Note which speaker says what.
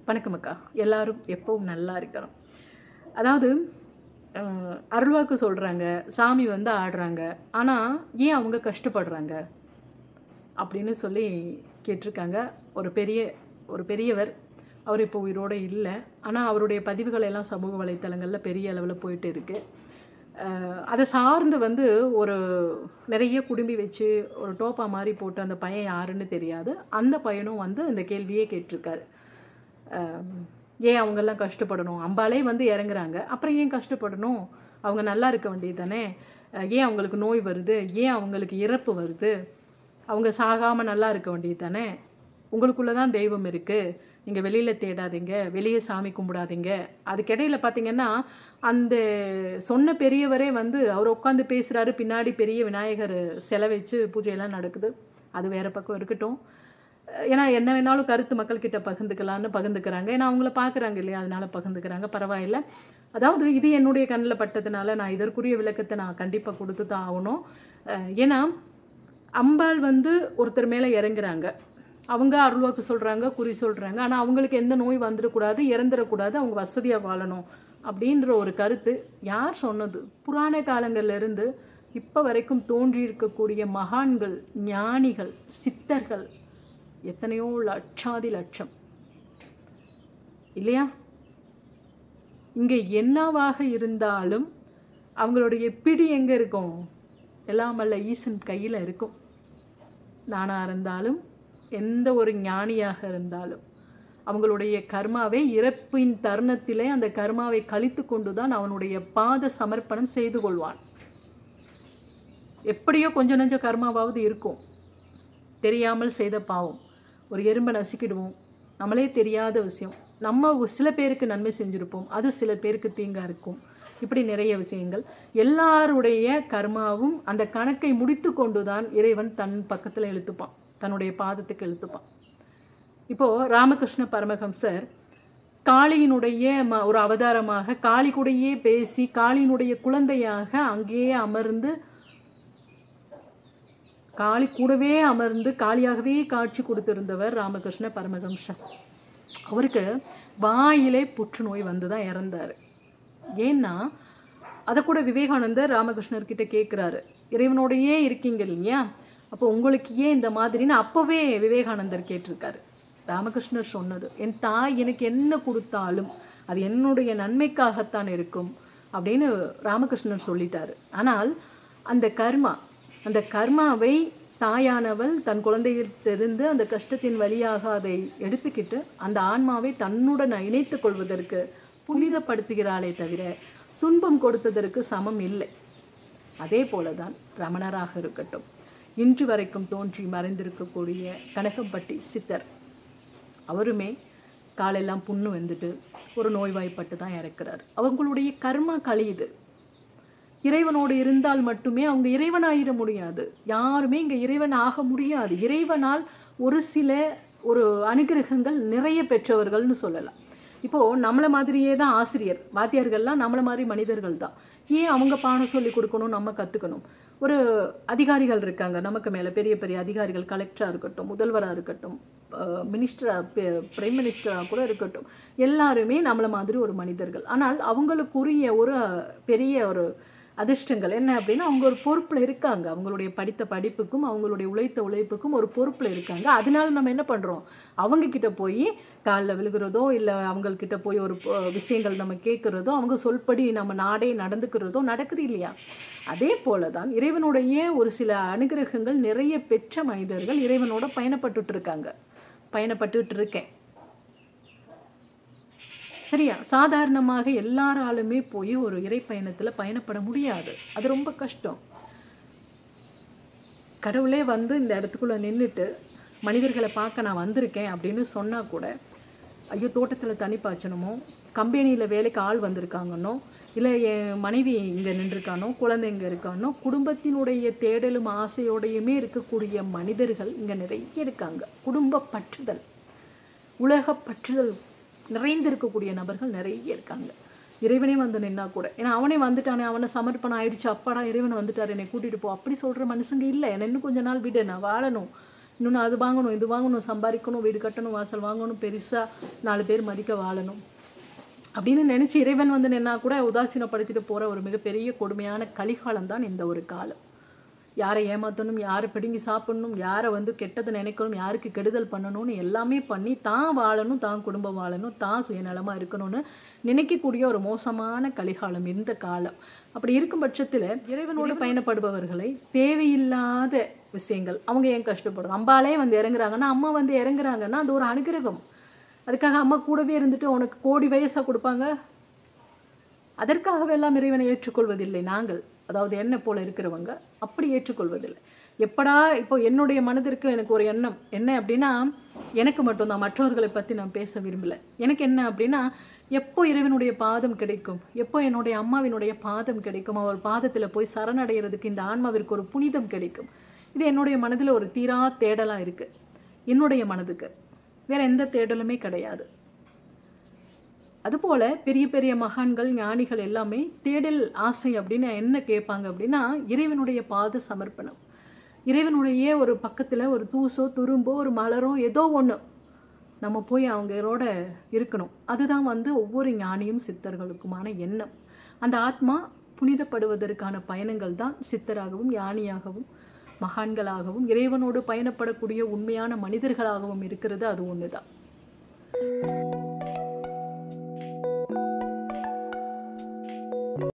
Speaker 1: வணக்கம் அக்கா எல்லாரும் எப்பவும் நல்லா இருக்கணும் அதாவது அஹ், அருள்வாக்கு சொல்கிறாங்க சாமி வந்து ஆடுறாங்க ஆனால் ஏன் அவங்க கஷ்டப்படுறாங்க அப்படின்னு சொல்லி கேட்டிருக்காங்க ஒரு பெரிய ஒரு பெரியவர் அவர் இப்போ உயிரோடு இல்லை ஆனால் அவருடைய பதிவுகள் எல்லாம் சமூக வலைத்தளங்களில் பெரிய அளவில் போயிட்டு இருக்கு அஹ், அதை சார்ந்து வந்து ஒரு நிறைய குடும்பி வச்சு ஒரு டோப்பா மாதிரி போட்டு அந்த பையன் யாருன்னு தெரியாது அந்த பையனும் வந்து இந்த கேள்வியே கேட்டிருக்காரு அஹ், ஏன் அவங்கெல்லாம் கஷ்டப்படணும் அம்பாலே வந்து இறங்குறாங்க அப்புறம் ஏன் கஷ்டப்படணும் அவங்க நல்லா இருக்க வேண்டியது தானே ஏன் அவங்களுக்கு நோய் வருது ஏன் அவங்களுக்கு இறப்பு வருது அவங்க சாகாமல் நல்லா இருக்க வேண்டியது தானே உங்களுக்குள்ளே தான் தெய்வம் இருக்குது நீங்கள் வெளியில் தேடாதீங்க வெளியே சாமி கும்பிடாதீங்க அதுக்கிடையில் பார்த்தீங்கன்னா அந்த சொன்ன பெரியவரே வந்து அவர் உட்காந்து பேசுகிறாரு பின்னாடி பெரிய விநாயகர் சிலை வச்சு பூஜையெல்லாம் நடக்குது அது வேற பக்கம் இருக்கட்டும் ஏன்னா என்ன வேணாலும் கருத்து மக்கள்கிட்ட பகிர்ந்துக்கலான்னு பகிர்ந்துக்கிறாங்க ஏன்னா அவங்கள பார்க்குறாங்க இல்லையா அதனால பகிர்ந்துக்கிறாங்க பரவாயில்ல அதாவது இது என்னுடைய கண்ணில் பட்டதுனால நான் இதற்குரிய விளக்கத்தை நான் கண்டிப்பாக கொடுத்து தான் ஆகணும் அஹ் ஏன்னா அம்பாள் வந்து ஒருத்தர் மேலே இறங்குறாங்க அவங்க அருள்வாக்கு சொல்கிறாங்க குறி சொல்கிறாங்க ஆனால் அவங்களுக்கு எந்த நோய் வந்துடக்கூடாது இறந்துடக்கூடாது அவங்க வசதியாக வாழணும் அப்படின்ற ஒரு கருத்து யார் சொன்னது புராண காலங்கள்ல இருந்து இப்போ வரைக்கும் தோன்றியிருக்கக்கூடிய மகான்கள் ஞானிகள் சித்தர்கள் எத்தனையோ லட்சாதி லட்சம் இல்லையா இங்கே என்னவாக இருந்தாலும் அவங்களுடைய பிடி எங்கே இருக்கும் எல்லாம் வல்ல ஈசன் கையில் இருக்கும் நானாக இருந்தாலும் எந்த ஒரு ஞானியாக இருந்தாலும் அவங்களுடைய கர்மாவை இறப்பின் தருணத்திலே அந்த கர்மாவை கழித்து கொண்டுதான் அவனுடைய பாத சமர்ப்பணம் செய்து கொள்வான் எப்படியோ கொஞ்சம் நஞ்சம் கர்மாவாவது இருக்கும் தெரியாமல் செய்த பாவம் ஒரு எறும்பை நசுக்கிடுவோம் நம்மளே தெரியாத விஷயம் நம்ம ஒரு சில பேருக்கு நன்மை செஞ்சுருப்போம் அது சில பேருக்கு தீங்கா இருக்கும் இப்படி நிறைய விஷயங்கள் எல்லாருடைய கர்மாவும் அந்த கணக்கை முடித்து கொண்டுதான் இறைவன் தன் பக்கத்தில் இழுத்துப்பான் தன்னுடைய பாதத்துக்கு இழுத்துப்பான் இப்போ ராமகிருஷ்ண பரமஹம்சர் காளியினுடைய ம ஒரு அவதாரமாக காளி கூடயே பேசி காளியினுடைய குழந்தையாக அங்கேயே அமர்ந்து காளி கூடவே அமர்ந்து காளியாகவே காட்சி கொடுத்திருந்தவர் ராமகிருஷ்ண பரமஹம்சர் அவருக்கு வாயிலே புற்றுநோய் வந்து தான் இறந்தார் ஏன்னா அதை கூட விவேகானந்தர் ராமகிருஷ்ணர் கிட்ட கேட்குறாரு இறைவனோடையே இருக்கீங்க இல்லையா அப்போ உங்களுக்கு ஏன் இந்த மாதிரின்னு அப்போவே விவேகானந்தர் கேட்டிருக்காரு ராமகிருஷ்ணர் சொன்னது என் தாய் எனக்கு என்ன கொடுத்தாலும் அது என்னுடைய நன்மைக்காகத்தான் இருக்கும் அப்படின்னு ராமகிருஷ்ணர் சொல்லிட்டாரு ஆனால் அந்த கர்மா அந்த கர்மாவை தாயானவள் தன் குழந்தையிலிருந்து அந்த கஷ்டத்தின் வழியாக அதை எடுத்துக்கிட்டு அந்த ஆன்மாவை தன்னுடன் இணைத்துக் கொள்வதற்கு புனிதப்படுத்துகிறாளே தவிர துன்பம் கொடுத்ததற்கு சமம் இல்லை அதே போலதான் ரமணராக இருக்கட்டும் இன்று வரைக்கும் தோன்றி மறைந்திருக்கக்கூடிய கனகம்பட்டி சித்தர் அவருமே காலெல்லாம் புண்ணு வந்துட்டு ஒரு நோய்வாய்ப்பட்டு தான் இறக்குறார் அவங்களுடைய கர்மா கழியுது இறைவனோடு இருந்தால் மட்டுமே அவங்க இறைவனாயிட முடியாது யாருமே இங்கே இறைவன் ஆக முடியாது இறைவனால் ஒரு சில ஒரு அனுகிரகங்கள் நிறைய பெற்றவர்கள்னு சொல்லலாம் இப்போது நம்மளை மாதிரியே தான் ஆசிரியர் வாத்தியார்கள்லாம் நம்மளை மாதிரி மனிதர்கள் தான் ஏன் அவங்க பாடம் சொல்லி கொடுக்கணும் நம்ம கற்றுக்கணும் ஒரு அதிகாரிகள் இருக்காங்க நமக்கு மேலே பெரிய பெரிய அதிகாரிகள் கலெக்டராக இருக்கட்டும் முதல்வராக இருக்கட்டும் மினிஸ்டராக பிரைம் மினிஸ்டராக கூட இருக்கட்டும் எல்லாருமே நம்மளை மாதிரி ஒரு மனிதர்கள் ஆனால் அவங்களுக்குரிய ஒரு பெரிய ஒரு அதிர்ஷ்டங்கள் என்ன அப்படின்னா அவங்க ஒரு பொறுப்பில் இருக்காங்க அவங்களுடைய படித்த படிப்புக்கும் அவங்களுடைய உழைத்த உழைப்புக்கும் ஒரு பொறுப்பில் இருக்காங்க அதனால நம்ம என்ன பண்ணுறோம் அவங்க கிட்ட போய் காலில் விழுகிறதோ இல்லை அவங்கக்கிட்ட போய் ஒரு ப- விஷயங்கள் நம்ம கேட்குறதோ அவங்க சொல்படி நம்ம நாடே நடந்துக்கிறதோ நடக்குது இல்லையா அதே போல தான் இறைவனுடைய ஒரு சில அனுகிரகங்கள் நிறைய பெற்ற மனிதர்கள் இறைவனோட பயணப்பட்டுட்டு இருக்காங்க பயணப்பட்டுட்டு இருக்கேன் சரியா சாதாரணமாக எல்லாராலுமே போய் ஒரு இறை பயணத்தில் பயணப்பட முடியாது அது ரொம்ப கஷ்டம் கடவுளே வந்து இந்த இடத்துக்குள்ளே நின்றுட்டு மனிதர்களை பார்க்க நான் வந்திருக்கேன் அப்படின்னு சொன்னால் கூட ஐயோ தோட்டத்தில் தண்ணி பாய்ச்சணுமோ கம்பெனியில் வேலைக்கு ஆள் வந்திருக்காங்கன்னோ இல்லை என் மனைவி இங்கே நின்றுருக்கானோ குழந்தை இங்கே இருக்கானோ குடும்பத்தினுடைய தேடலும் ஆசையோடையுமே இருக்கக்கூடிய மனிதர்கள் இங்கே நிறைய இருக்காங்க குடும்ப பற்றுதல் உலக பற்றுதல் நிறைந்திருக்கக்கூடிய நபர்கள் நிறைய இருக்காங்க இறைவனே வந்து நின்னா கூட ஏன்னா அவனே வந்துட்டானே அவனை சமர்ப்பணம் ஆயிடுச்சு அப்பாடா இறைவன் வந்துட்டாரு என்னை கூட்டிட்டு போ அப்படி சொல்ற மனுஷங்க இல்லை என்னை இன்னும் கொஞ்ச நாள் விடு நான் வாழணும் இன்னொன்று அது வாங்கணும் இது வாங்கணும் சம்பாதிக்கணும் வீடு கட்டணும் வாசல் வாங்கணும் பெருசாக நாலு பேர் மதிக்க வாழணும் அப்படின்னு நினச்சி இறைவன் வந்து நின்னா கூட உதாசீனப்படுத்திட்டு போகிற ஒரு மிகப்பெரிய கொடுமையான கலிகாலம் தான் இந்த ஒரு காலம் யாரை ஏமாற்றணும் யாரை பிடுங்கி சாப்பிடணும் யாரை வந்து கெட்டதை நினைக்கணும் யாருக்கு கெடுதல் பண்ணணும்னு எல்லாமே பண்ணி தான் வாழணும் தான் குடும்பம் வாழணும் தான் சுயநலமாக இருக்கணும்னு நினைக்கக்கூடிய ஒரு மோசமான கலிகாலம் இந்த காலம் அப்படி இருக்கும் பட்சத்தில் இறைவனோடு பயணப்படுபவர்களை தேவையில்லாத விஷயங்கள் அவங்க ஏன் கஷ்டப்படும் அம்பாலே வந்து இறங்குறாங்கன்னா அம்மா வந்து இறங்குறாங்கன்னா அது ஒரு அனுகிரகம் அதுக்காக அம்மா கூடவே இருந்துட்டு உனக்கு கோடி வயசாக கொடுப்பாங்க அதற்காகவே எல்லாம் இறைவனை ஏற்றுக்கொள்வதில்லை நாங்கள் அதாவது என்ன போல இருக்கிறவங்க அப்படி ஏற்றுக்கொள்வதில்லை எப்படா இப்போ என்னுடைய மனதிற்கு எனக்கு ஒரு எண்ணம் என்ன அப்படின்னா எனக்கு மட்டும்தான் மற்றவர்களை பற்றி நான் பேச விரும்பல எனக்கு என்ன அப்படின்னா எப்போ இறைவனுடைய பாதம் கிடைக்கும் எப்போ என்னுடைய அம்மாவினுடைய பாதம் கிடைக்கும் அவர் பாதத்தில் போய் சரணடைகிறதுக்கு இந்த ஆன்மாவிற்கு ஒரு புனிதம் கிடைக்கும் இது என்னுடைய மனதில் ஒரு தீரா தேடலாக இருக்குது என்னுடைய மனதுக்கு வேற எந்த தேடலுமே கிடையாது அதுபோல பெரிய பெரிய மகான்கள் ஞானிகள் எல்லாமே தேடல் ஆசை அப்படின்னு என்ன கேட்பாங்க அப்படின்னா இறைவனுடைய பாத சமர்ப்பணம் இறைவனுடைய ஒரு பக்கத்தில் ஒரு தூசோ துரும்போ ஒரு மலரோ ஏதோ ஒன்று நம்ம போய் அவங்களோட இருக்கணும் அதுதான் வந்து ஒவ்வொரு ஞானியும் சித்தர்களுக்குமான எண்ணம் அந்த ஆத்மா புனிதப்படுவதற்கான பயணங்கள் தான் சித்தராகவும் ஞானியாகவும் மகான்களாகவும் இறைவனோடு பயணப்படக்கூடிய உண்மையான மனிதர்களாகவும் இருக்கிறது அது ஒன்று தான்